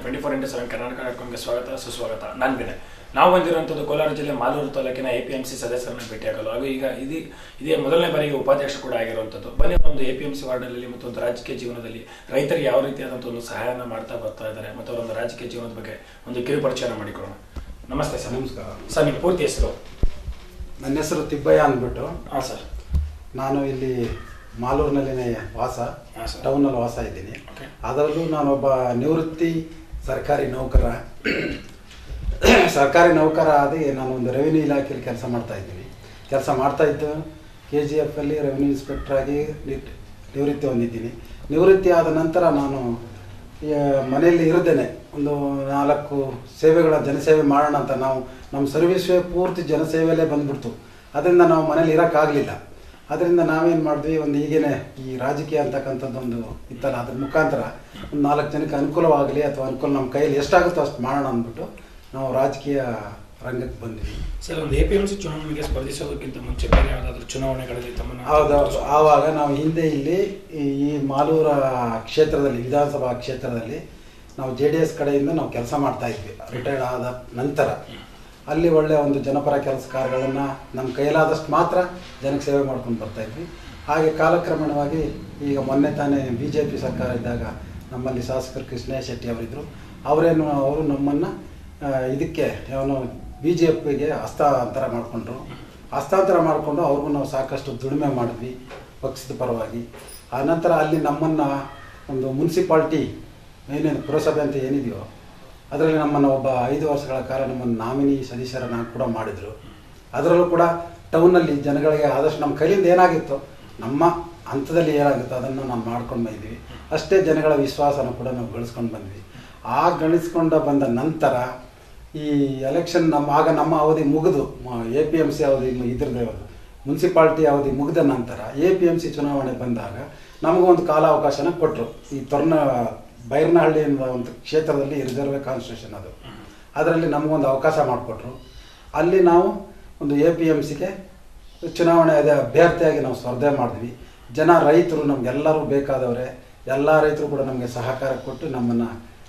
Twenty four into seven Karnataka ಡಾಟ್ಕಾಮ್ಗೆ ಸ್ವಾಗತ ಸುಸ್ವಾಗತ ನಾನು ವಿನಯ್ ನಾವು ಬಂದಿರುವಂಥದ್ದು ಕೋಲಾರ ಜಿಲ್ಲೆ ಮಾಲೂರು ತಾಲೂಕಿನ ಎ ಪಿ ಎಂ ಸಿ ಸದಸ್ಯರನ್ನ ಭೇಟಿಯಾಗಲು ಹಾಗೂ ಈಗ ಇದು ಇದೇ ಮೊದಲನೇ ಬಾರಿಗೆ ಉಪಾಧ್ಯಕ್ಷ ಕೂಡ ಆಗಿರುವಂಥದ್ದು ಬನ್ನಿ ಒಂದು ಎ ಪಿ ಎಂ ಸಿ ವಾರ್ಡ್ನಲ್ಲಿ ಮತ್ತು ಒಂದು ರಾಜಕೀಯ ಜೀವನದಲ್ಲಿ ರೈತರಿಗೆ ಯಾವ ರೀತಿಯಾದಂಥ ಒಂದು ಸಹಾಯನ ಮಾಡ್ತಾ ಬರ್ತಾ ಇದ್ದಾರೆ ಮತ್ತು ಅವರೊಂದು ರಾಜಕೀಯ ಜೀವನದ ಬಗ್ಗೆ ಒಂದು ಕಿರುಪರಿಚಯನ ಮಾಡಿಕೊಳ್ಳೋಣ ನಮಸ್ತೆ ಸರ್ ನಮಸ್ಕಾರ ಸರ್ ನಿಮ್ಮ ಪೂರ್ತಿ ಹೆಸರು ನನ್ನ ಹೆಸರು ತಿಬ್ಬಯ್ಯ ಅಂದ್ಬಿಟ್ಟು ಹಾಂ ಸರ್ ನಾನು ಇಲ್ಲಿ ಮಾಲೂರಿನಲ್ಲಿನೇ ವಾಸ ಹಾಂ ಸರ್ ಟೌನಲ್ಲಿ ವಾಸ ಇದ್ದೀನಿ ಓಕೆ ಅದರಲ್ಲೂ ನಾನೊಬ್ಬ ನಿವೃತ್ತಿ ಸರ್ಕಾರಿ ನೌಕರ ಸರ್ಕಾರಿ ನೌಕರ ಆದಿ ನಾನು ಒಂದು ರೆವಿನ್ಯೂ ಇಲಾಖೆಯಲ್ಲಿ ಕೆಲಸ ಮಾಡ್ತಾ ಇದ್ದೀನಿ ಕೆಲಸ ಮಾಡ್ತಾ ಇದ್ದು ಕೆ ಜಿ ಎಫಲ್ಲಿ ರೆವಿನ್ಯೂ ಇನ್ಸ್ಪೆಕ್ಟರ್ ಆಗಿ ನಿ- ನಿವೃತ್ತಿ ಹೊಂದಿದ್ದೀನಿ ನಿವೃತ್ತಿ ಆದ ನಂತರ ನಾನು ಈ, ಮನೆಯಲ್ಲಿ ಇರದೇನೆ ಒಂದು ನಾಲ್ಕು ಸೇವೆಗಳ ಜನಸೇವೆ ಮಾಡೋಣ ಅಂತ ನಾವು ನಮ್ಮ ಸರ್ವಿಸ್ವೇ ಪೂರ್ತಿ ಜನಸೇವೆಯಲ್ಲೇ ಬಂದ್ಬಿಡ್ತು ಅದರಿಂದ ನಾವು ಮನೇಲಿ ಇರೋಕ್ಕಾಗಲಿಲ್ಲ ಅದರಿಂದ ನಾವೇನು ಮಾಡಿದ್ವಿ ಒಂದು ಈಗೇನೆ ಈ ರಾಜಕೀಯ ಅಂತಕ್ಕಂಥದ್ದು ಒಂದು ಇತ್ತಲ್ಲ ಅದ್ರ ಮುಖಾಂತರ ಒಂದು ನಾಲ್ಕು ಜನಕ್ಕೆ ಅನುಕೂಲವಾಗಲಿ ಅಥವಾ ಅನುಕೂಲ ನಮ್ಮ ಕೈಯಲ್ಲಿ ಎಷ್ಟಾಗುತ್ತೋ ಅಷ್ಟು ಮಾಡೋಣ ಅಂದ್ಬಿಟ್ಟು ನಾವು ರಾಜಕೀಯ ರಂಗಕ್ಕೆ ಬಂದ್ವಿ ಸರ್ ಒಂದು ಎ ಪಿ ಎಂ ಸಿ ಚುನಾವಣೆಗೆ ಸ್ಪರ್ಧಿಸೋದಕ್ಕಿಂತ ಮುಂಚೆ ಬೇರೆ ಯಾವುದಾದ್ರೂ ಚುನಾವಣೆಗಳಲ್ಲಿ ತಮ್ಮನ್ನು ಹೌದು ಆವಾಗ ನಾವು ಹಿಂದೆ ಇಲ್ಲಿ ಈ ಈ ಮಾಲೂರ ಕ್ಷೇತ್ರದಲ್ಲಿ ವಿಧಾನಸಭಾ ಕ್ಷೇತ್ರದಲ್ಲಿ ನಾವು ಜೆ ಡಿ ಎಸ್ ಕಡೆಯಿಂದ ನಾವು ಕೆಲಸ ಮಾಡ್ತಾ ಇದ್ವಿ ರಿಟೈರ್ಡ್ ಆದ ನಂತರ ಅಲ್ಲಿ ಒಳ್ಳೆಯ ಒಂದು ಜನಪರ ಕೆಲಸ ಕಾರ್ಯಗಳನ್ನು ನಮ್ಮ ಕೈಲಾದಷ್ಟು ಮಾತ್ರ ಜನಕ್ಕೆ ಸೇವೆ ಮಾಡ್ಕೊಂಡು ಬರ್ತಾ ಇದ್ವಿ ಹಾಗೆ ಕಾಲಕ್ರಮೇಣವಾಗಿ ಈಗ ಮೊನ್ನೆ ತಾನೇ ಬಿ ಜೆ ಪಿ ಸರ್ಕಾರ ಇದ್ದಾಗ ನಮ್ಮಲ್ಲಿ ಶಾಸಕರು ಕೃಷ್ಣ ಶೆಟ್ಟಿ ಅವರಿದ್ದರು ಅವರೇನು ಅವರು ನಮ್ಮನ್ನು ಇದಕ್ಕೆ ಅವನು ಬಿ ಜೆ ಪಿಗೆ ಹಸ್ತಾಂತರ ಮಾಡಿಕೊಂಡ್ರು ಹಸ್ತಾಂತರ ಮಾಡಿಕೊಂಡು ಅವ್ರಿಗೂ ನಾವು ಸಾಕಷ್ಟು ದುಡಿಮೆ ಮಾಡಿದ್ವಿ ಪಕ್ಷದ ಪರವಾಗಿ ಆನಂತರ ಅಲ್ಲಿ ನಮ್ಮನ್ನು ಒಂದು ಮುನ್ಸಿಪಾಲ್ಟಿ ಏನೇನು ಪುರಸಭೆ ಅಂತ ಏನಿದೆಯೋ ಅದರಲ್ಲಿ ನಮ್ಮನ್ನು ಒಬ್ಬ ಐದು ವರ್ಷಗಳ ಕಾಲ ನಮ್ಮನ್ನು ನಾಮಿನಿ ಸದಸ್ಯರನ್ನ ಕೂಡ ಮಾಡಿದರು ಅದರಲ್ಲೂ ಕೂಡ ಟೌನಲ್ಲಿ ಜನಗಳಿಗೆ ಆದಷ್ಟು ನಮ್ಮ ಕೈಲಿಂದ ಏನಾಗಿತ್ತು ನಮ್ಮ ಹಂತದಲ್ಲಿ ಏನಾಗುತ್ತೋ ಅದನ್ನು ನಾವು ಮಾಡ್ಕೊಂಡು ಬಂದ್ವಿ ಅಷ್ಟೇ ಜನಗಳ ವಿಶ್ವಾಸನ ಕೂಡ ನಾವು ಗಳಿಸ್ಕೊಂಡು ಬಂದ್ವಿ ಆ ಗಳಿಸ್ಕೊಂಡು ಬಂದ ನಂತರ ಈ ಎಲೆಕ್ಷನ್ ನಮ್ಮ ಆಗ ನಮ್ಮ ಅವಧಿ ಮುಗಿದು ಎ ಪಿ ಎಮ್ ಸಿ ಅವಧಿ ಇದ್ರದ್ದು ಮುನ್ಸಿಪಾಲ್ಟಿ ಅವಧಿ ಮುಗಿದ ನಂತರ ಎ ಪಿ ಎಮ್ ಸಿ ಚುನಾವಣೆ ಬಂದಾಗ ನಮಗೊಂದು ಕಾಲಾವಕಾಶನ ಕೊಟ್ಟರು ಈ ತೊರ್ನ ಬೈರ್ನಹಳ್ಳಿ ಎಂಬ ಒಂದು ಕ್ಷೇತ್ರದಲ್ಲಿ ರಿಸರ್ವೆ ಕಾನ್ಸ್ಟಿಟ್ಯೂಷನ್ ಅದು ಅದರಲ್ಲಿ ನಮಗೊಂದು ಅವಕಾಶ ಮಾಡಿಕೊಟ್ರು ಅಲ್ಲಿ ನಾವು ಒಂದು ಎ ಪಿ ಎಮ್ ಸಿಗೆ ಚುನಾವಣೆ ಅದೇ ಅಭ್ಯರ್ಥಿಯಾಗಿ ನಾವು ಸ್ಪರ್ಧೆ ಮಾಡಿದ್ವಿ ಜನ ರೈತರು ನಮಗೆಲ್ಲರೂ ಬೇಕಾದವರೇ ಎಲ್ಲ ರೈತರು ಕೂಡ ನಮಗೆ ಸಹಕಾರ ಕೊಟ್ಟು ನಮ್ಮನ್ನು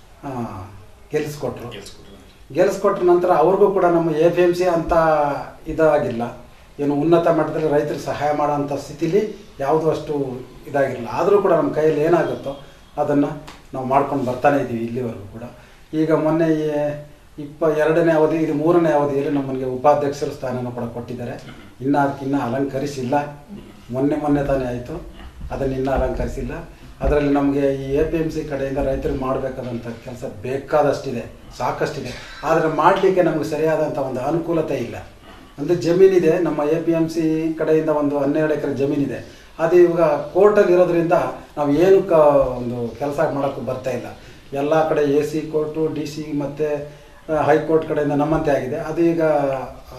ಗೆಲ್ಲಿಸ್ಕೊಟ್ರು ಗೆಲ್ಲಿಸ್ಕೊಟ್ಟ ನಂತರ ಅವ್ರಿಗೂ ಕೂಡ ನಮ್ಮ ಎ ಪಿ ಎಮ್ ಸಿ ಅಂತ ಇದಾಗಿಲ್ಲ ಏನು ಉನ್ನತ ಮಟ್ಟದಲ್ಲಿ ರೈತರಿಗೆ ಸಹಾಯ ಮಾಡೋಂಥ ಸ್ಥಿತಿಲಿ ಯಾವುದೂ ಅಷ್ಟು ಇದಾಗಿರಲಿಲ್ಲ ಆದರೂ ಕೂಡ ನಮ್ಮ ಕೈಯಲ್ಲಿ ಏನಾಗುತ್ತೋ ಅದನ್ನು ನಾವು ಮಾಡ್ಕೊಂಡು ಬರ್ತಾನೆ ಇದ್ದೀವಿ ಇಲ್ಲಿವರೆಗೂ ಕೂಡ ಈಗ ಮೊನ್ನೆ ಈ ಇಪ್ಪ ಎರಡನೇ ಅವಧಿ ಇದು ಮೂರನೇ ಅವಧಿಯಲ್ಲಿ ನಮ್ಮನಿಗೆ ಉಪಾಧ್ಯಕ್ಷರ ಸ್ಥಾನನ ಕೂಡ ಕೊಟ್ಟಿದ್ದಾರೆ ಇನ್ನು ಅದಕ್ಕೆ ಇನ್ನೂ ಅಲಂಕರಿಸಿಲ್ಲ ಮೊನ್ನೆ ಮೊನ್ನೆ ತಾನೇ ಆಯಿತು ಅದನ್ನು ಇನ್ನೂ ಅಲಂಕರಿಸಿಲ್ಲ ಅದರಲ್ಲಿ ನಮಗೆ ಈ ಎ ಪಿ ಎಮ್ ಸಿ ಕಡೆಯಿಂದ ರೈತರಿಗೆ ಮಾಡಬೇಕಾದಂಥ ಕೆಲಸ ಬೇಕಾದಷ್ಟಿದೆ ಸಾಕಷ್ಟಿದೆ ಆದರೆ ಮಾಡಲಿಕ್ಕೆ ನಮಗೆ ಸರಿಯಾದಂಥ ಒಂದು ಅನುಕೂಲತೆ ಇಲ್ಲ ಅಂದರೆ ಜಮೀನಿದೆ ನಮ್ಮ ಎ ಪಿ ಎಮ್ ಸಿ ಕಡೆಯಿಂದ ಒಂದು ಹನ್ನೆರಡು ಎಕರೆ ಜಮೀನಿದೆ ಅದು ಇವಾಗ ಕೋರ್ಟಲ್ಲಿ ಇರೋದ್ರಿಂದ ನಾವು ಏನು ಕ ಒಂದು ಕೆಲಸ ಮಾಡೋಕ್ಕೂ ಬರ್ತಾ ಇಲ್ಲ ಎಲ್ಲ ಕಡೆ A C court D C ಮತ್ತು ಹೈಕೋರ್ಟ್ ಕಡೆಯಿಂದ ನಮ್ಮಂತೆ ಆಗಿದೆ ಅದು ಈಗ ಆ,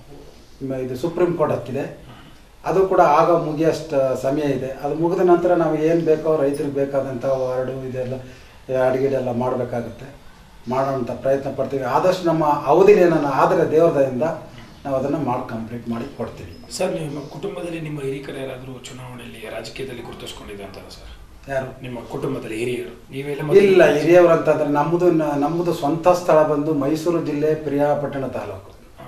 ಮ- ಇದು ಸುಪ್ರೀಂ ಕೋರ್ಟ್ ಹತ್ತಿದೆ ಅದು ಕೂಡ ಆಗ ಮುಗಿಯೋಷ್ಟು ಸಮಯ ಇದೆ ಅದು ಮುಗಿದ ನಂತರ ನಾವು ಏನು ಬೇಕೋ ರೈತರಿಗೆ ಬೇಕಾದಂಥ ವಾರ್ಡು ಇದೆಲ್ಲ ಅಡುಗೆಡೆಲ್ಲ ಮಾಡಬೇಕಾಗುತ್ತೆ ಮಾಡೋಂಥ ಪ್ರಯತ್ನ ಪಡ್ತೀವಿ ಆದಷ್ಟು ನಮ್ಮ ಅವಧಿಲಿ ಏನಾನ ಆದರೆ ದೇವರದಿಂದ ನಾವು ಅದನ್ನು ಮಾಡಿ ಕಂಪ್ಲೀಟ್ ಮಾಡಿ ಕೊಡ್ತೀವಿ ಸರ್ ನಿಮ್ಮ ಕುಟುಂಬದಲ್ಲಿ ನಿಮ್ಮ ಹಿರಿಕರು ಯಾರಾದರೂ ಚುನಾವಣೆಯಲ್ಲಿ ರಾಜಕೀಯದಲ್ಲಿ ಗುರುತಿಸ್ಕೊಂಡಿದೆ ಅಂತಾರ ಸರ್ ಯಾರು ನಿಮ್ಮ ಕುಟುಂಬದಲ್ಲಿ ಹಿರಿಯರು ನೀವೆಲ್ಲ ಇಲ್ಲ ಹಿರಿಯವರು ಅಂತಂದ್ರೆ ನಮ್ಮದು ನಮ್ಮದು ಸ್ವಂತ ಸ್ಥಳ ಬಂದು ಮೈಸೂರು ಜಿಲ್ಲೆ ಪ್ರಿಯಾಪಟ್ಟಣ ತಾಲೂಕು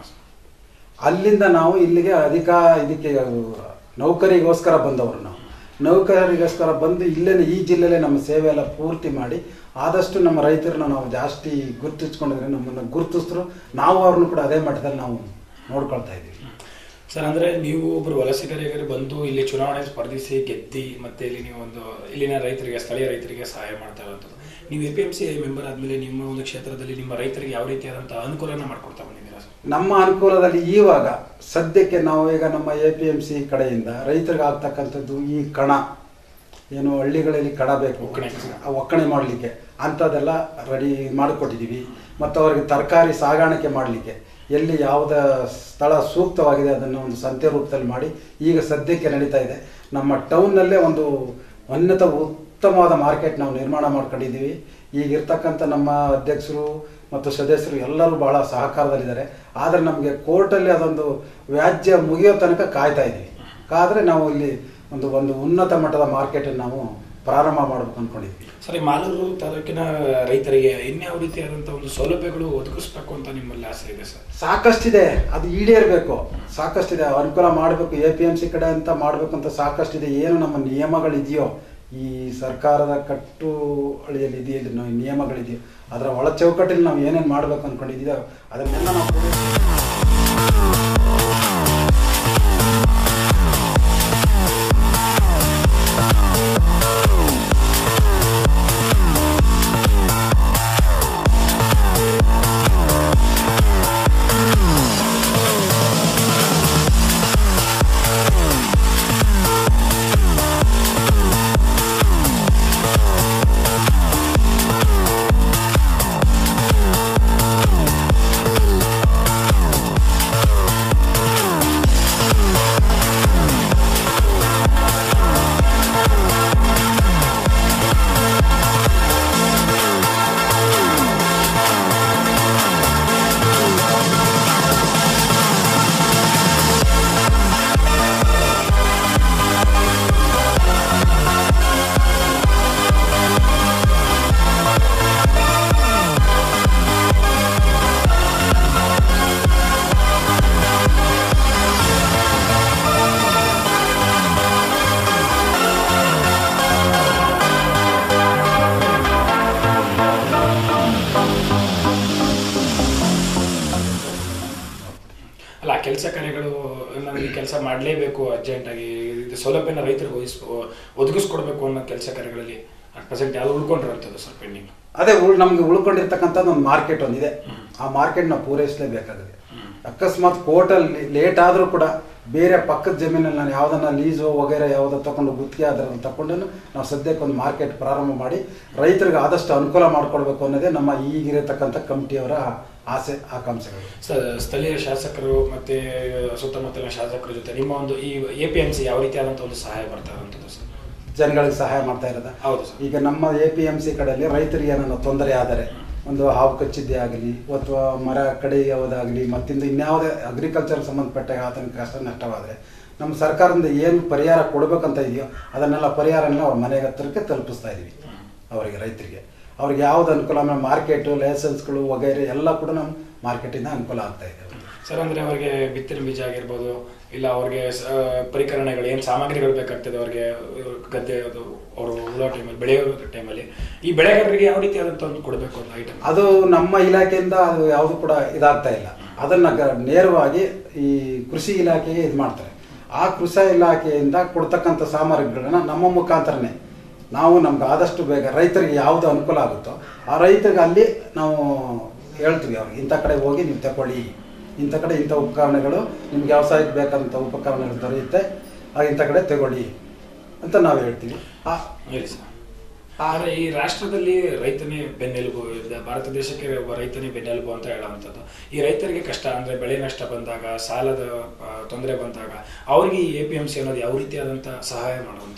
ಅಲ್ಲಿಂದ ನಾವು ಇಲ್ಲಿಗೆ ಅಧಿಕ ಇದಕ್ಕೆ ನೌಕರಿಗೋಸ್ಕರ ಬಂದವರು ನಾವು ನೌಕರಿಗೋಸ್ಕರ ಬಂದು ಇಲ್ಲೇ ಈ ಜಿಲ್ಲೆಯಲ್ಲೇ ನಮ್ಮ ಸೇವೆ ಎಲ್ಲ ಪೂರ್ತಿ ಮಾಡಿ ಆದಷ್ಟು ನಮ್ಮ ರೈತರನ್ನ ನಾವು ಜಾಸ್ತಿ ಗುರುತಿಸ್ಕೊಂಡಿದ್ರೆ ನಮ್ಮನ್ನು ಗುರುತಿಸಿದ್ರು ನಾವು ಅವ್ರನ್ನ ಕೂಡ ಅದೇ ಮಟ್ಟದಲ್ಲಿ ನಾವು ನೋಡ್ಕೊಳ್ತಾ ಇದ್ದೀವಿ ಸರ್ ಅಂದ್ರೆ ನೀವು ಒಬ್ರು ವಲಸಿಗರಿಗೆ ಬಂದು ಇಲ್ಲಿ ಚುನಾವಣೆ ಸ್ಪರ್ಧಿಸಿ ಗೆದ್ದಿ ಮತ್ತೆ ಇಲ್ಲಿ ನೀವು ಒಂದು ಇಲ್ಲಿನ ರೈತರಿಗೆ ಸ್ಥಳೀಯ ರೈತರಿಗೆ ಸಹಾಯ ಮಾಡ್ತಾ ಇರುವಂಥದ್ದು ನೀವು A P M C member ಆದ್ಮೇಲೆ ನಿಮ್ಮ ಒಂದು ಕ್ಷೇತ್ರದಲ್ಲಿ ನಿಮ್ಮ ರೈತರಿಗೆ ಯಾವ ರೀತಿಯಾದಂತಹ ಅನುಕೂಲನ ಮಾಡ್ಕೊಡ್ತಾ ಬಂದಿದ್ದೀರಾ ಸರ್ ನಮ್ಮ ಅನುಕೂಲದಲ್ಲಿ ಇವಾಗ ಸದ್ಯಕ್ಕೆ ನಾವು ಈಗ ನಮ್ಮ ಎ ಪಿ ಎಮ್ ಸಿ ಕಡೆಯಿಂದ ರೈತರಿಗೆ ಆಗ್ತಕ್ಕಂಥದ್ದು ಈ ಕಣ ಏನು ಹಳ್ಳಿಗಳಲ್ಲಿ ಕಣ ಬೇಕು ಒಕ್ಕಣೆ. ಆ ಒಕ್ಕಣೆ ಮಾಡಲಿಕ್ಕೆ ಅಂಥದ್ದೆಲ್ಲ ರೆಡಿ ಮಾಡಿಕೊಟ್ಟಿದ್ದೀವಿ ಮತ್ತು ಅವರಿಗೆ ತರಕಾರಿ ಸಾಗಾಣಿಕೆ ಮಾಡಲಿಕ್ಕೆ ಎಲ್ಲಿ ಯಾವುದ ಸ್ಥಳ ಸೂಕ್ತವಾಗಿದೆ ಅದನ್ನು ಒಂದು ಸಂತೆ ರೂಪದಲ್ಲಿ ಮಾಡಿ ಈಗ ಸದ್ಯಕ್ಕೆ ನಡೀತಾ ಇದೆ ನಮ್ಮ ಟೌನ್ನಲ್ಲೇ ಒಂದು ಉನ್ನತ ಉತ್ತಮವಾದ ಮಾರ್ಕೆಟ್ ನಾವು ನಿರ್ಮಾಣ ಮಾಡ್ಕೊಂಡಿದ್ದೀವಿ ಈಗಿರ್ತಕ್ಕಂಥ ನಮ್ಮ ಅಧ್ಯಕ್ಷರು ಮತ್ತು ಸದಸ್ಯರು ಎಲ್ಲರೂ ಬಹಳ ಸಹಕಾರದಲ್ಲಿದ್ದಾರೆ ಆದರೆ ನಮಗೆ ಕೋರ್ಟಲ್ಲಿ ಅದೊಂದು ವ್ಯಾಜ್ಯ ಮುಗಿಯೋ ತನಕ ಕಾಯ್ತಾ ಇದ್ದೀವಿ ಕಾದರೆ ನಾವು ಇಲ್ಲಿ ಒಂದು ಒಂದು ಉನ್ನತ ಮಟ್ಟದ ಮಾರ್ಕೆಟನ್ನು ನಾವು ಪ್ರಾರಂಭ ಮಾಡ್ಬೇಕು ಅಂದ್ಕೊಂಡಿದ್ವಿ ಸರಿ ಮಾಲೂರು ತಾಲೂಕಿನ ರೈತರಿಗೆ ಇನ್ಯಾವ ರೀತಿಯಾದಂಥ ಒಂದು ಸೌಲಭ್ಯಗಳು ಒದಗಿಸ್ಬೇಕು ಅಂತ ನಿಮ್ಮಲ್ಲಿ ಆಸೆ ಇದೆ ಸರ್ ಸಾಕಷ್ಟಿದೆ ಅದು ಈಡೇರಬೇಕು ಸಾಕಷ್ಟಿದೆ ಅನುಕೂಲ ಮಾಡಬೇಕು ಎ ಪಿ ಎಮ್ ಸಿ ಕಡೆ ಅಂತ ಮಾಡಬೇಕು ಅಂತ ಸಾಕಷ್ಟಿದೆ ಏನು ನಮ್ಮ ನಿಯಮಗಳಿದೆಯೋ ಈ ಸರ್ಕಾರದ ಕಟ್ಟು ಅಳಿಯಲ್ಲಿ ಇದೆಯೋ ಇದು ನಾವು ನಿಯಮಗಳಿದೆಯೋ ಅದರ ಒಳ ಚೌಕಟ್ಟಲ್ಲಿ ನಾವು ಏನೇನು ಮಾಡಬೇಕು ಅಂದ್ಕೊಂಡಿದ್ದೀವೋ ಅದನ್ನೆಲ್ಲ ನಾವು ಅಲ್ಲ ಕೆಲಸ ಕಾರ್ಯಗಳು ನನಗೆ ಕೆಲಸ ಮಾಡಲೇಬೇಕು ಅರ್ಜೆಂಟಾಗಿ ಇದು ಸೌಲಭ್ಯನ ರೈತರಿಗೆ ವಹಿಸ್ ಒದಗಿಸ್ಕೊಡ್ಬೇಕು ಅನ್ನೋ ಕೆಲಸ ಕಾರ್ಯಗಳಲ್ಲಿ ಅಟ್ ಪ್ರೆಸೆಂಟ್ ಯಾವ್ದು ಉಳ್ಕೊಂಡಿರೋಂಥದ್ದು ಸರ್ ಪೆಂಡಿಂಗ್ ಅದೇ ಉಳ್ ನಮ್ಗೆ ಉಳ್ಕೊಂಡಿರ್ತಕ್ಕಂಥದ್ದು ಒಂದು ಮಾರ್ಕೆಟ್ ಒಂದಿದೆ ಆ ಮಾರ್ಕೆಟ್ ನಾವು ಪೂರೈಸಲೇಬೇಕಾಗಿದೆ ಅಕಸ್ಮಾತ್ ಕೋರ್ಟಲ್ಲಿ ಲೇಟ್ ಆದರೂ ಕೂಡ ಬೇರೆ ಪಕ್ಕದ ಜಮೀನಲ್ಲಿ ನಾನು ಯಾವುದನ್ನ ಲೀಸು ವಗೈರೆ ಯಾವುದೋ ತಗೊಂಡು ಗುತ್ತಿಗೆ ಅದರಲ್ಲಿ ತಗೊಂಡು ನಾವು ಸದ್ಯಕ್ಕೆ ಒಂದು ಮಾರ್ಕೆಟ್ ಪ್ರಾರಂಭ ಮಾಡಿ ರೈತರಿಗೆ ಆದಷ್ಟು ಅನುಕೂಲ ಮಾಡಿಕೊಡ್ಬೇಕು ಅನ್ನೋದೇ ನಮ್ಮ ಈಗಿರತಕ್ಕಂಥ ಕಮಿಟಿಯವರ ಆಸೆ ಆಕಾಂಕ್ಷೆಗಳು ಸ- ಸ್ಥಳೀಯ ಶಾಸಕರು ಮತ್ತೆ ಸುತ್ತಮುತ್ತಲಿನ ಶಾಸಕರ ಜೊತೆ ನಿಮ್ಮ ಒಂದು ಈ ಎ ಪಿ ಎಂ ಸಿ ಯಾವ ರೀತಿಯಾದಂಥ ಒಂದು ಸಹಾಯ ಬರ್ತಾ ಇರುವಂಥದ್ದು ಸರ್ ಜನಗಳಿಗೆ ಸಹಾಯ ಮಾಡ್ತಾ ಇರೋದ ಹೌದು ಸರ್ ಈಗ ನಮ್ಮ ಎ ಪಿ ಎಂ ಸಿ ಕಡೆಯಲ್ಲಿ ರೈತರಿಗೆ ಏನಾದ್ರು ತೊಂದರೆ ಆದರೆ ಒಂದು ಹಾವು ಕಚ್ಚಿದ್ದೇ ಆಗಲಿ ಅಥವಾ ಮರ ಕಡಿಯೋದಾಗಲಿ ಮತ್ತಿಂದ ಇನ್ಯಾವುದೇ ಅಗ್ರಿಕಲ್ಚರ್ ಸಂಬಂಧಪಟ್ಟ ಆತನ ಕಷ್ಟ ನಷ್ಟವಾದರೆ ನಮ್ಮ ಸರ್ಕಾರದಿಂದ ಏನು ಪರಿಹಾರ ಕೊಡಬೇಕಂತ ಇದೆಯೋ ಅದನ್ನೆಲ್ಲ ಪರಿಹಾರನ ಅವ್ರ ಮನೆಗೆ ಹತ್ರಕ್ಕೆ ತಲುಪಿಸ್ತಾ ಇದೀವಿ ಅವರಿಗೆ ರೈತರಿಗೆ ಅವ್ರಿಗೆ ಯಾವ್ದು ಅನುಕೂಲ ಆಮೇಲೆ ಮಾರ್ಕೆಟು ಲೈಸೆನ್ಸ್ಗಳು ವಗೈರೆ ಎಲ್ಲ ಕೂಡ ನಮ್ಮ ಮಾರ್ಕೆಟಿಂದ ಅನುಕೂಲ ಆಗ್ತಾ ಇದೆ ಸರ್ ಅಂದ್ರೆ ಅವರಿಗೆ ಬಿತ್ತನೆ ಬೀಜ ಆಗಿರ್ಬೋದು ಇಲ್ಲ ಅವ್ರಿಗೆ ಸ- ಪರಿಕರಣಗಳು ಏನು ಸಾಮಗ್ರಿಗಳು ಬೇಕಾಗ್ತದೆ ಅವ್ರಿಗೆ ಇವ್ರು ಗದ್ದೆ ಅದು ಅವರು ಉಳೋ ಟೈಮಲ್ಲಿ ಬೆಳೆಯೋ ಟೈಮಲ್ಲಿ ಈ ಬೆಳೆಗಾರರಿಗೆ ಯಾವ ರೀತಿಯಾದಂಥ ಒಂದು ಕೊಡಬೇಕು ಒಂದು ಐಟಮ್ ಅದು ನಮ್ಮ ಇಲಾಖೆಯಿಂದ ಅದು ಯಾವುದು ಕೂಡ ಇದಾಗ್ತಾ ಇಲ್ಲ ಅದನ್ನ ಗ- ನೇರವಾಗಿ ಈ ಕೃಷಿ ಇಲಾಖೆಗೆ ಇದು ಮಾಡ್ತಾರೆ ಆ ಕೃಷಿ ಇಲಾಖೆಯಿಂದ ಕೊಡ್ತಕ್ಕಂಥ ಸಾಮಗ್ರಿಗಳನ್ನ ನಮ್ಮ ಮುಖಾಂತರನೇ ನಾವು ನಮ್ಗೆ ಆದಷ್ಟು ಬೇಗ ರೈತರಿಗೆ ಯಾವುದು ಅನುಕೂಲ ಆಗುತ್ತೋ ಆ ರೈತರಿಗೆ ಅಲ್ಲಿ ನಾವು ಹೇಳ್ತೀವಿ ಅವ್ರಿಗೆ ಇಂಥ ಕಡೆ ಹೋಗಿ ನೀವು ತಗೊಳ್ಳಿ ಇಂಥ ಕಡೆ ಇಂಥ ಉಪಕರಣಗಳು ನಿಮ್ಗೆ ವ್ಯವಸಾಯಕ್ಕೆ ಬೇಕಾದಂಥ ಉಪಕರಣಗಳು ದೊರೆಯುತ್ತೆ ಆ ಇಂಥ ಕಡೆ ತಗೊಳ್ಳಿ ಅಂತ ನಾವು ಹೇಳ್ತೀವಿ ಆ ಹೇಳಿ ಸರ್ ಆದರೆ ಈ ರಾಷ್ಟ್ರದಲ್ಲಿ ರೈತನೇ ಬೆನ್ನೆಲುಬು ಇದೆ. ಭಾರತ ದೇಶಕ್ಕೆ ಒಬ್ಬ ರೈತನೇ ಬೆನ್ನೆಲುಬು ಅಂತ ಹೇಳುವಂಥದ್ದು ಈ ರೈತರಿಗೆ ಕಷ್ಟ ಅಂದ್ರೆ ಬೆಳೆ ನಷ್ಟ ಬಂದಾಗ ಸಾಲದ ಆ, ತೊಂದರೆ ಬಂದಾಗ ಅವ್ರಿಗೆ ಈ ಎ ಪಿ ಎಂ ಸಿ ಅನ್ನೋದು ಯಾವ ರೀತಿಯಾದಂಥ ಸಹಾಯ ಮಾಡುವಂಥದ್ದು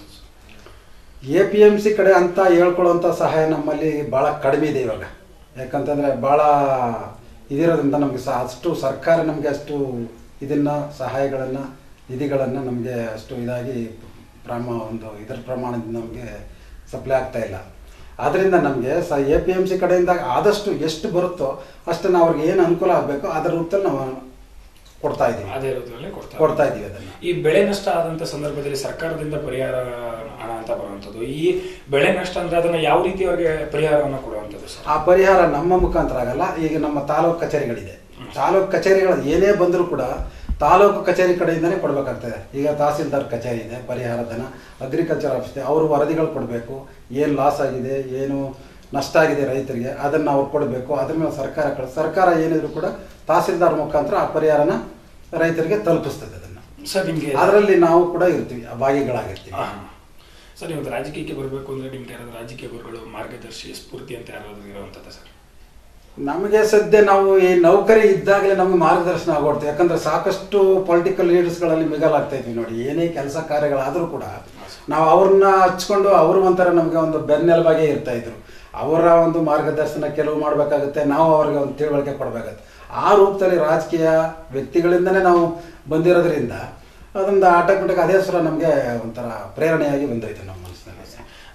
ಎ ಪಿ ಎಮ್ ಸಿ ಕಡೆ ಅಂತ ಹೇಳ್ಕೊಳ್ಳೋಂಥ ಸಹಾಯ ನಮ್ಮಲ್ಲಿ ಭಾಳ ಕಡಿಮೆ ಇದೆ ಇವಾಗ ಯಾಕಂತಂದರೆ ಭಾಳ ಇದಿರೋದ್ರಿಂದ ನಮಗೆ ಸಹ ಅಷ್ಟು ಸರ್ಕಾರ ನಮಗೆ ಅಷ್ಟು ಇದನ್ನು ಸಹಾಯಗಳನ್ನು ನಿಧಿಗಳನ್ನು ನಮಗೆ ಅಷ್ಟು ಇದಾಗಿ ಪ್ರಮ ಒಂದು ಇದರ ಪ್ರಮಾಣದಿಂದ ನಮಗೆ ಸಪ್ಲೈ ಆಗ್ತಾ ಇಲ್ಲ ಆದ್ದರಿಂದ ನಮಗೆ ಸ ಎ ಪಿ ಎಮ್ ಸಿ ಕಡೆಯಿಂದ ಆದಷ್ಟು ಎಷ್ಟು ಬರುತ್ತೋ ಅಷ್ಟನ್ನು ಅವ್ರಿಗೆ ಏನು ಅನುಕೂಲ ಆಗಬೇಕೋ ಅದರ ರೂಪದಲ್ಲಿ ನಾವು ಕೊಡ್ತಾ ಇದ್ದೀವಿ ಅದೇ ರೂಪದಲ್ಲಿ ಕೊಡ್ತಾರೆ ಕೊಡ್ತಾ ಇದ್ದೀವಿ ಅದನ್ನು ಈ ಬೆಳೆ ನಷ್ಟ ಆದಂತ ಸಂದರ್ಭದಲ್ಲಿ ಸರ್ಕಾರದಿಂದ ಪರಿಹಾರ ಹಣ ಅಂತ ಬರುವಂಥದ್ದು ಈ ಬೆಳೆ ನಷ್ಟ ಅಂದ್ರೆ ಅದನ್ನ ಯಾವ ರೀತಿ ಅವರಿಗೆ ಪರಿಹಾರವನ್ನು ಕೊಡುವಂಥದ್ದು ಸರ್ ಆ ಪರಿಹಾರ ನಮ್ಮ ಮುಖಾಂತರ ಆಗಲ್ಲ ಈಗ ನಮ್ಮ ತಾಲೂಕು ಕಚೇರಿಗಳಿದೆ ತಾಲೂಕು ಕಚೇರಿಗಳು ಏನೇ ಬಂದರೂ ಕೂಡ ತಾಲೂಕು ಕಚೇರಿ ಕಡೆಯಿಂದನೇ ಕೊಡಬೇಕಾಗ್ತದೆ ಈಗ ತಹಸೀಲ್ದಾರ್ ಕಚೇರಿ ಇದೆ ಪರಿಹಾರ ಧನ ಅಗ್ರಿಕಲ್ಚರ್ ಆಫೀಸ್ ಇದೆ ಅವರು ವರದಿಗಳು ಕೊಡಬೇಕು ಏನು ಲಾಸ್ ಆಗಿದೆ ಏನು ನಷ್ಟ ಆಗಿದೆ ರೈತರಿಗೆ ಅದನ್ನು ಅವ್ರು ಕೊಡಬೇಕು ಅದ್ರ ಮೇಲೆ ಸರ್ಕಾರ ಕಳ ಸರ್ಕಾರ ಏನಿದ್ರು ಕೂಡ ತಹಸೀಲ್ದಾರ್ ಮುಖಾಂತರ ಆ ಪರಿಹಾರನ ರೈತರಿಗೆ ತಲುಪಿಸ್ತದೆ ಅದನ್ನು ಸರ್ ನಿಮ್ಗೆ ಅದರಲ್ಲಿ ನಾವು ಕೂಡ ಇರ್ತೀವಿ ಭಾಗಿಗಳಾಗಿರ್ತೀವಿ ಹಾ. ಸರ್ ನೀವು ಒಂದು ರಾಜಕೀಯಕ್ಕೆ ಬರಬೇಕು ಅಂದ್ರೆ ನಿಮ್ಗೆ ಯಾರಾದ್ರೂ ರಾಜಕೀಯ ಗುರುಗಳು ಮಾರ್ಗದರ್ಶಿ ಸ್ಫೂರ್ತಿ ಅಂತ ಯಾರಾದ್ರೂ ಇರುವಂಥದ್ದು ಸರ್ ನಮಗೆ ಸದ್ಯ ನಾವು ಈ ನೌಕರಿ ಇದ್ದಾಗಲೇ ನಮಗೆ ಮಾರ್ಗದರ್ಶನ ಆಗೋಡ್ತು ಯಾಕಂದ್ರೆ ಸಾಕಷ್ಟು ಪೊಲಿಟಿಕಲ್ ಲೀಡರ್ಸ್ಗಳಲ್ಲಿ ಮಿಗಲಾಗ್ತಾ ಇದ್ವಿ ನೋಡಿ ಏನೇ ಕೆಲಸ ಕಾರ್ಯಗಳಾದರೂ ಕೂಡ ನಾವು ಅವ್ರನ್ನ ಹಚ್ಕೊಂಡು ಅವರು ಒಂಥರ ನಮಗೆ ಒಂದು ಬೆನ್ನೆಲುಬಾಗೆ ಇರ್ತಾ ಇದ್ರು ಅವರ ಒಂದು ಮಾರ್ಗದರ್ಶನ ಕೆಲವು ಮಾಡಬೇಕಾಗುತ್ತೆ ನಾವು ಅವ್ರಿಗೆ ಒಂದು ತಿಳುವಳಿಕೆ ಕೊಡಬೇಕಾಗುತ್ತೆ ಆ ರೂಪದಲ್ಲಿ ರಾಜಕೀಯ ವ್ಯಕ್ತಿಗಳಿಂದನೇ ನಾವು ಬಂದಿರೋದ್ರಿಂದ ಅದೊಂದು ಆಟೋಮೆಟಿಕ್ ಅದೇ ಸುರ ನಮಗೆ ಒಂಥರ ಪ್ರೇರಣೆಯಾಗಿ ಬಂದೋಯ್ತು ನಮ್ಮ ಮನಸ್ಸಿನಲ್ಲಿ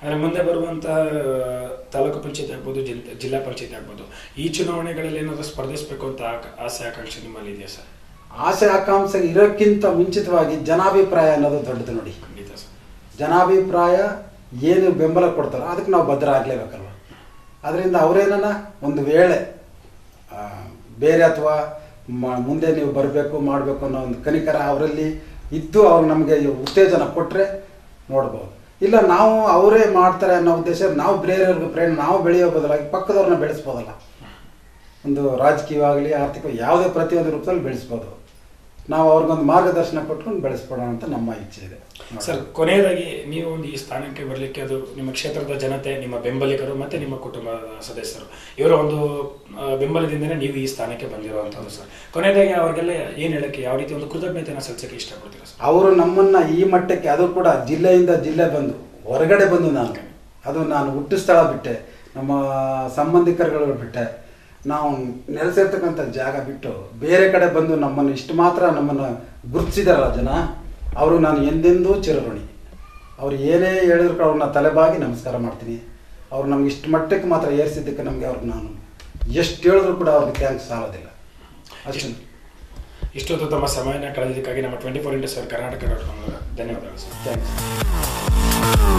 ಅಂದರೆ ಮುಂದೆ ಬರುವಂತಹ ತಾಲೂಕು ಪಂಚಾಯತ್ ಆಗ್ಬೋದು ಜಿಲ್- ಜಿಲ್ಲಾ ಪಂಚಾಯತ್ ಆಗ್ಬೋದು ಈ ಚುನಾವಣೆಗಳಲ್ಲಿ ಏನಾದರೂ ಸ್ಪರ್ಧಿಸಬೇಕು ಅಂತ ಆಕ- ಆಸೆ ಆಕಾಂಕ್ಷೆ ನಿಮ್ಮಲ್ಲಿ ಇದೆಯಾ ಸರ್ ಆಸೆ ಆಕಾಂಕ್ಷೆ ಇರೋಕ್ಕಿಂತ ಮುಂಚಿತವಾಗಿ ಜನಾಭಿಪ್ರಾಯ ಅನ್ನೋದು ದೊಡ್ಡದು ನೋಡಿ ಖಂಡಿತ ಸರ್ ಜನಾಭಿಪ್ರಾಯ ಏನು ಬೆಂಬಲ ಕೊಡ್ತಾರೋ ಅದಕ್ಕೆ ನಾವು ಭದ್ರ ಆಗಲೇಬೇಕಲ್ವ ಅದರಿಂದ ಅವರೇನ ಒಂದು ವೇಳೆ ಆ, ಬೇರೆ ಅಥವಾ ಮುಂದೆ ನೀವು ಬರಬೇಕು ಮಾಡಬೇಕು ಅನ್ನೋ ಒಂದು ಕನಿಕರ ಅವರಲ್ಲಿ ಇದ್ದು ಅವ್ರು ನಮಗೆ ಉತ್ತೇಜನ ಕೊಟ್ಟರೆ ನೋಡ್ಬೋದು ಇಲ್ಲ ನಾವು ಅವರೇ ಮಾಡ್ತಾರೆ ಅನ್ನೋ ಉದ್ದೇಶ ನಾವು ಬೇರೆಯವ್ರಿಗೆ ಪ್ರೇರಣೆ ನಾವು ಬೆಳೆಯೋ ಬದಲಾಗಿ ಪಕ್ಕದವ್ರನ್ನ ಬೆಳೆಸ್ಬೋದಲ್ಲ ಒಂದು ರಾಜಕೀಯವಾಗಲಿ ಆರ್ಥಿಕ ಯಾವುದೇ ಪ್ರತಿಯೊಂದು ರೂಪದಲ್ಲಿ ಬೆಳೆಸ್ಬೋದು ನಾವು ಅವ್ರಿಗೊಂದು ಮಾರ್ಗದರ್ಶನ ಕೊಟ್ಕೊಂಡು ಬೆಳೆಸ್ಕೊಡೋಣ ಅಂತ ನಮ್ಮ ಇಚ್ಛೆ ಇದೆ ಸರ್ ಕೊನೆಯದಾಗಿ ನೀವು ಒಂದು ಈ ಸ್ಥಾನಕ್ಕೆ ಬರಲಿಕ್ಕೆ ಅದು ನಿಮ್ಮ ಕ್ಷೇತ್ರದ ಜನತೆ ನಿಮ್ಮ ಬೆಂಬಲಿಗರು ಮತ್ತೆ ನಿಮ್ಮ ಕುಟುಂಬದ ಸದಸ್ಯರು ಇವರ ಒಂದು ಆ, ಬೆಂಬಲದಿಂದನೇ ನೀವು ಈ ಸ್ಥಾನಕ್ಕೆ ಬಂದಿರುವಂಥದ್ದು ಸರ್ ಕೊನೆಯದಾಗಿ ಅವ್ರಿಗೆಲ್ಲ ಏನು ಹೇಳಕ್ಕೆ ಯಾವ ರೀತಿ ಒಂದು ಕೃತಜ್ಞತೆಯನ್ನು ಸಲ್ಲಿಸಕ್ಕೆ ಇಷ್ಟಪಡ್ತೀರಾ ಸರ್ ಅವರು ನಮ್ಮನ್ನ ಈ ಮಟ್ಟಕ್ಕೆ ಅದು ಕೂಡ ಜಿಲ್ಲೆಯಿಂದ ಜಿಲ್ಲೆ ಬಂದು ಹೊರಗಡೆ ಬಂದು ನಾನು ಅದು ನಾನು ಹುಟ್ಟು ಸ್ಥಳ ಬಿಟ್ಟೆ ನಮ್ಮ ಸಂಬಂಧಿಕರುಗಳು ಬಿಟ್ಟೆ ನಾವು ನೆಲೆಸಿರ್ತಕ್ಕಂಥ ಜಾಗ ಬಿಟ್ಟು ಬೇರೆ ಕಡೆ ಬಂದು ನಮ್ಮನ್ನು ಇಷ್ಟು ಮಾತ್ರ ನಮ್ಮನ್ನು ಗುರುತಿಸಿದಾರಲ್ಲ ಜನ ಅವರು ನಾನು ಎಂದೆಂದೂ ಚಿರಋಣಿ ಅವ್ರು ಏನೇ ಹೇಳಿದ್ರು ಕೂಡ ಅವ್ರನ್ನ ತಲೆಬಾಗಿ ನಮಸ್ಕಾರ ಮಾಡ್ತೀನಿ ಅವ್ರು ನಮ್ಗೆ ಇಷ್ಟು ಮಟ್ಟಕ್ಕೆ ಮಾತ್ರ ಏರಿಸಿದ್ದಕ್ಕೆ ನಮಗೆ ಅವ್ರಿಗೆ ನಾನು ಎಷ್ಟು ಹೇಳಿದ್ರು ಕೂಡ ಅವ್ರಿಗೆ ಥ್ಯಾಂಕ್ಸ್ ಸಾಲೋದಿಲ್ಲ ಅಷ್ಟು ಇಷ್ಟೊತ್ತು ತಮ್ಮ ಸಮಯನ ಕಳೆದಿದ್ದಕ್ಕಾಗಿ ನಮ್ಮ twenty four into sir Karnataka dot com ಧನ್ಯವಾದಗಳು ಸರ್ ಥ್ಯಾಂಕ್ಸ್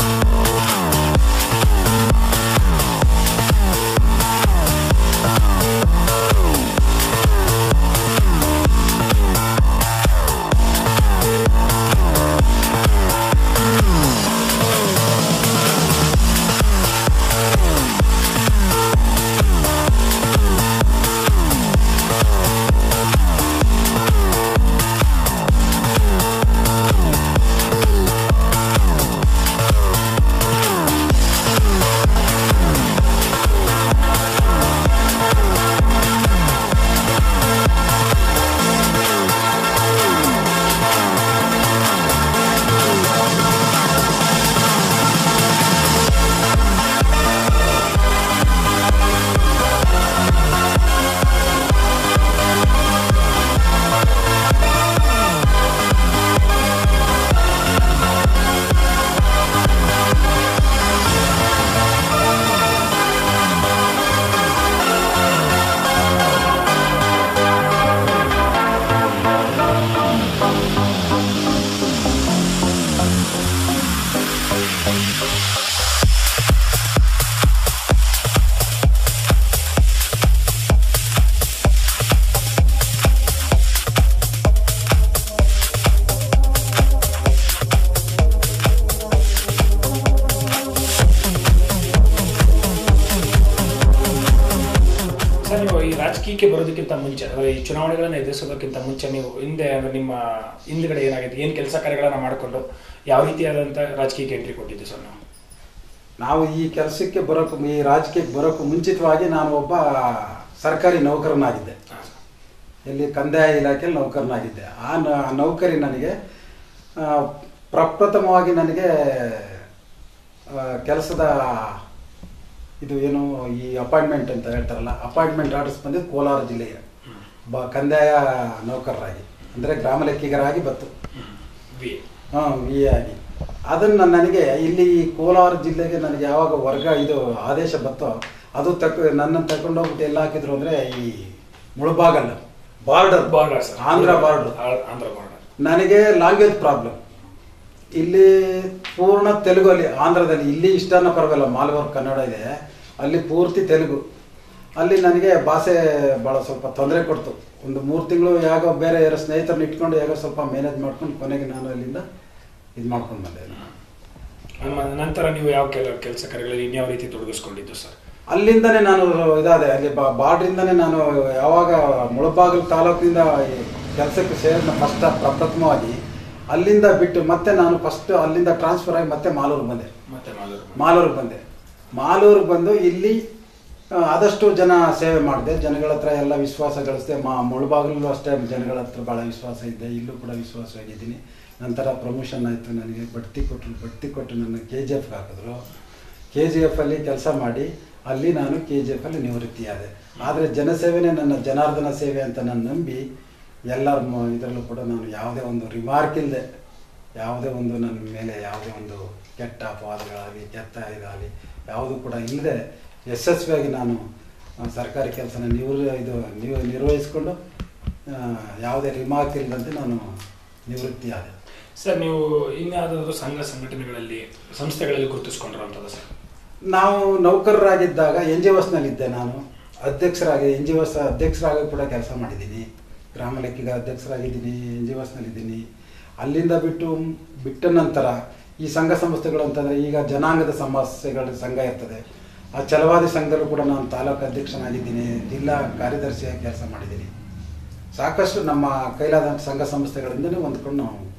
ಸರ್ ನೀವು ಈ ರಾಜಕೀಯಕ್ಕೆ ಬರೋದಕ್ಕಿಂತ ಮುಂಚೆ ಅಂದರೆ ಈ ಚುನಾವಣೆಗಳನ್ನು ಎದುರಿಸೋದಕ್ಕಿಂತ ಮುಂಚೆ ನೀವು ಹಿಂದೆ ಅಂದ್ರೆ ನಿಮ್ಮ ಹಿಂದ್ಗಡೆ ಏನಾಗಿದೆ ಏನು ಕೆಲಸ ಕಾರ್ಯಗಳನ್ನು ಮಾಡಿಕೊಂಡು ಯಾವ ರೀತಿಯಾದಂಥ ರಾಜಕೀಯಕ್ಕೆ ಎಂಟ್ರಿ ಕೊಟ್ಟಿದ್ದು ಸರ್ ನಾವು ನಾವು ಈ ಕೆಲಸಕ್ಕೆ ಬರೋಕ್ಕೂ ಈ ರಾಜಕೀಯಕ್ಕೆ ಬರೋಕ್ಕೂ ಮುಂಚಿತವಾಗಿ ನಾನು ಒಬ್ಬ ಸರ್ಕಾರಿ ನೌಕರನಾಗಿದ್ದೆ ಹಾಂ ಸರ್ ಇಲ್ಲಿ ಕಂದಾಯ ಇಲಾಖೆಯಲ್ಲಿ ನೌಕರನಾಗಿದ್ದೆ ಆ ನ- ನೌಕರಿ ನನಗೆ ಆ, ಪ್ರಪ್ರಥಮವಾಗಿ ನನಗೆ ಕೆಲಸದ ಇದು ಏನು ಈ ಅಪಾಯಿಂಟ್ಮೆಂಟ್ ಅಂತ ಹೇಳ್ತಾರಲ್ಲ ಅಪಾಯಿಂಟ್ಮೆಂಟ್ ಆರ್ಡರ್ಸ್ ಬಂದಿದ್ದು ಕೋಲಾರ ಜಿಲ್ಲೆಗೆ ಬ ಕಂದಾಯ ನೌಕರರಾಗಿ ಅಂದರೆ ಗ್ರಾಮ ಲೆಕ್ಕಿಗರಾಗಿ ಬತ್ತು ವಿ ಹಾಂ ವಿ ಎ ಆಗಿ ಅದನ್ನು ನನಗೆ ಇಲ್ಲಿ ಈ ಕೋಲಾರ ಜಿಲ್ಲೆಗೆ ನನಗೆ ಯಾವಾಗ ವರ್ಗ ಇದು ಆದೇಶ ಬತ್ತೋ ಅದು ತಕ್ ನನ್ನನ್ನು ತಗೊಂಡೋಗ್ಬಿಟ್ಟು ಎಲ್ಲ ಹಾಕಿದ್ರು ಅಂದರೆ ಈ Mulbagal border border sir Andhra border ಆ- ಆಂಧ್ರ ಬಾರ್ಡರ್ ನನಗೆ ಲ್ಯಾಂಗ್ವೇಜ್ ಪ್ರಾಬ್ಲಮ್ ಇಲ್ಲಿ ಪೂರ್ಣ ತೆಲುಗು ಅಲ್ಲಿ ಆಂಧ್ರದಲ್ಲಿ ಇಲ್ಲಿ ಇಷ್ಟನ ಪರವಾಗಿಲ್ಲ ಮಾಲವರ್ ಕನ್ನಡ ಇದೆ ಅಲ್ಲಿ ಪೂರ್ತಿ ತೆಲುಗು ಅಲ್ಲಿ ನನಗೆ ಭಾಷೆ ಭಾಳ ಸ್ವಲ್ಪ ತೊಂದರೆ ಕೊಡ್ತು ಒಂದು ಮೂರು ತಿಂಗಳು ಯಾಗೋ ಬೇರೆ ಯಾರೋ ಸ್ನೇಹಿತರನ್ನ ಇಟ್ಕೊಂಡು ಯಾಗೋ ಸ್ವಲ್ಪ ಮ್ಯಾನೇಜ್ ಮಾಡ್ಕೊಂಡು ಕೊನೆಗೆ ನಾನು ಅಲ್ಲಿಂದ ಇದು ಮಾಡ್ಕೊಂಡು ಬಂದೆ ನಮ್ಮ ನಂತರ ನೀವು ಯಾವ ಕೆಲ ಕೆಲಸ ಕಾರ್ಯಗಳಲ್ಲಿ ಇನ್ಯಾವ ರೀತಿ ತೊಡಗಿಸ್ಕೊಂಡಿದ್ದು ಸರ್ ಅಲ್ಲಿಂದನೇ ನಾನು ಇದಾದೆ ಅಲ್ಲಿ ಬಾರ್ಡ್ರಿಂದನೇ ನಾನು ಯಾವಾಗ ಮುಳಬಾಗಿಲು ತಾಲೂಕಿನಿಂದ ಕೆಲಸಕ್ಕೆ ಸೇರಿದ ಫಸ್ಟ್ ಪ್ರಪ್ರಥಮವಾಗಿ ಅಲ್ಲಿಂದ ಬಿಟ್ಟು ಮತ್ತೆ ನಾನು ಫಸ್ಟ್ ಅಲ್ಲಿಂದ ಟ್ರಾನ್ಸ್ಫರ್ ಆಗಿ ಮತ್ತೆ ಮಾಲೂರು ಬಂದೆ ಮತ್ತೆ ಮಾಲೂರು ಮಾಲೂರಿಗೆ ಬಂದೆ ಮಾಲೂರಿಗೆ ಬಂದು ಇಲ್ಲಿ ಆ, ಆದಷ್ಟು ಜನ ಸೇವೆ ಮಾಡಿದೆ ಜನಗಳ ಹತ್ರ ಎಲ್ಲ ವಿಶ್ವಾಸ ಗಳಿಸಿದೆ ಮಾ ಮುಳುಬಾಗಿಲಲ್ಲೂ ಅಷ್ಟೇ ಜನಗಳ ಹತ್ರ ಭಾಳ ವಿಶ್ವಾಸ ಇದ್ದೆ ಇಲ್ಲೂ ಕೂಡ ವಿಶ್ವಾಸವಾಗಿದ್ದೀನಿ ನಂತರ ಪ್ರಮೋಷನ್ ಆಯಿತು ನನಗೆ ಬಡ್ತಿ ಕೊಟ್ಟರು ಬಡ್ತಿ ಕೊಟ್ಟು ನನ್ನ ಕೆ ಜಿ ಎಫ್ಗೆ ಹಾಕಿದ್ರು ಕೆ ಜಿ ಎಫಲ್ಲಿ ಕೆಲಸ ಮಾಡಿ ಅಲ್ಲಿ ನಾನು ಕೆ ಜಿ ಎಫಲ್ಲಿ ನಿವೃತ್ತಿಯಾದೆ ಆದರೆ ಜನಸೇವೆನೇ ನನ್ನ ಜನಾರ್ದನ ಸೇವೆ ಅಂತ ನಾನು ನಂಬಿ ಎಲ್ಲರ ಇದರಲ್ಲೂ ಕೂಡ ನಾನು ಯಾವುದೇ ಒಂದು ರಿಮಾರ್ಕ್ ಇಲ್ಲದೆ ಯಾವುದೇ ಒಂದು ನನ್ನ ಮೇಲೆ ಯಾವುದೇ ಒಂದು ಕೆಟ್ಟ ಅಪವಾದಗಳಾಗಲಿ ಕೆಟ್ಟ ಇದಾಗಲಿ ಯಾವುದೂ ಕೂಡ ಇಲ್ಲದೆ ಯಶಸ್ವಿಯಾಗಿ ನಾನು ಆ, ಸರ್ಕಾರಿ ಕೆಲಸನ ನಿವೃ ಇದು ನಿವ ನಿರ್ವಹಿಸ್ಕೊಂಡು ಆ, ಯಾವುದೇ ರಿಮಾರ್ಕ್ ಇಲ್ಲದಂತೆ ನಾನು ನಿವೃತ್ತಿ ಆದೆ ಸರ್ ನೀವು ಇನ್ಯಾವುದಾದ್ರು ಸಂಘ ಸಂಘಟನೆಗಳಲ್ಲಿ ಸಂಸ್ಥೆಗಳಲ್ಲಿ ಗುರುತಿಸ್ಕೊಂಡಿರುವಂಥದ್ದು ಸರ್ ನಾವು ನೌಕರರಾಗಿದ್ದಾಗ ಎನ್ ಜಿ ಒಸ್ನಲ್ಲಿದ್ದೆ ನಾನು ಅಧ್ಯಕ್ಷರಾಗಿ ಎನ್ ಜಿ ಒಸ್ ಅಧ್ಯಕ್ಷರಾಗಿ ಕೂಡ ಕೆಲಸ ಮಾಡಿದ್ದೀನಿ ಗ್ರಾಮ ಲೆಕ್ಕಿಗ ಅಧ್ಯಕ್ಷರಾಗಿದ್ದೀನಿ ಎನ್ ಜಿ ಒಸ್ನಲ್ಲಿದ್ದೀನಿ ಅಲ್ಲಿಂದ ಬಿಟ್ಟು ಬಿಟ್ಟ ನಂತರ ಈ ಸಂಘ ಸಂಸ್ಥೆಗಳು ಅಂತಂದರೆ ಈಗ ಜನಾಂಗದ ಸಮಸ್ಯೆಗಳ ಸಂಘ ಇರ್ತದೆ ಆ ಛಲವಾದಿ ಸಂಘದಲ್ಲೂ ಕೂಡ ನಾನು ತಾಲೂಕು ಅಧ್ಯಕ್ಷನಾಗಿದ್ದೀನಿ ಜಿಲ್ಲಾ ಕಾರ್ಯದರ್ಶಿಯಾಗಿ ಕೆಲಸ ಮಾಡಿದ್ದೀನಿ ಸಾಕಷ್ಟು ನಮ್ಮ ಕೈಲಾದ ಸಂಘ ಸಂಸ್ಥೆಗಳಿಂದಲೇ ಹೊಂದ್ಕೊಂಡು ನಾವು